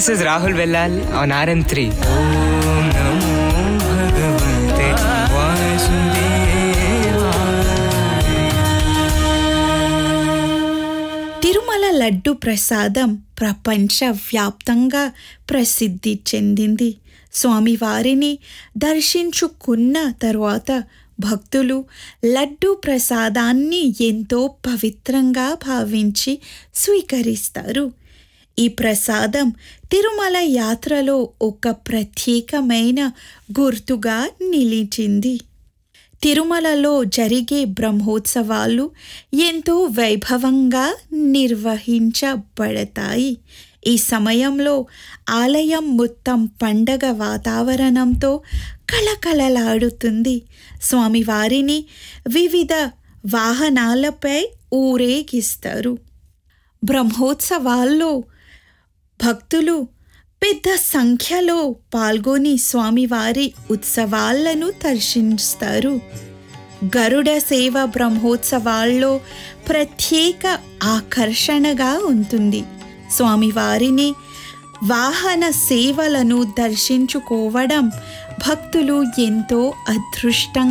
This is Rahul Vellal on RM3. Om Namo Bhagavate Vasudevaya. Tirumala laddu ప్రసాదం ప్రపంచ వ్యాప్తంగా ప్రసిద్ధి చెందింది స్వామివారిని దర్శించుకున్న తరువాత భక్తులు లడ్డు ప్రసాదాన్ని ఎంతో పవిత్రంగా భావించి స్వీకరిస్తారు ఈ ప్రసాదం తిరుమల యాత్రలో ఒక ప్రత్యేకమైన గుర్తుగా నిలిచింది తిరుమలలో జరిగే బ్రహ్మోత్సవాలు ఎంతో వైభవంగా నిర్వహించబడతాయి ఈ సమయంలో ఆలయం మొత్తం పండగ వాతావరణంతో కళకళలాడుతుంది స్వామివారిని వివిధ వాహనాలపై ఊరేగిస్తారు బ్రహ్మోత్సవాల్లో భక్తులు పెద్ద సంఖ్యలో పాల్గొని స్వామివారి ఉత్సవాలను దర్శిస్తారు గరుడ సేవ బ్రహ్మోత్సవాల్లో ప్రత్యేక ఆకర్షణగా ఉంటుంది స్వామివారిని వాహన సేవలను దర్శించుకోవడం భక్తులు ఎంతో అదృష్టం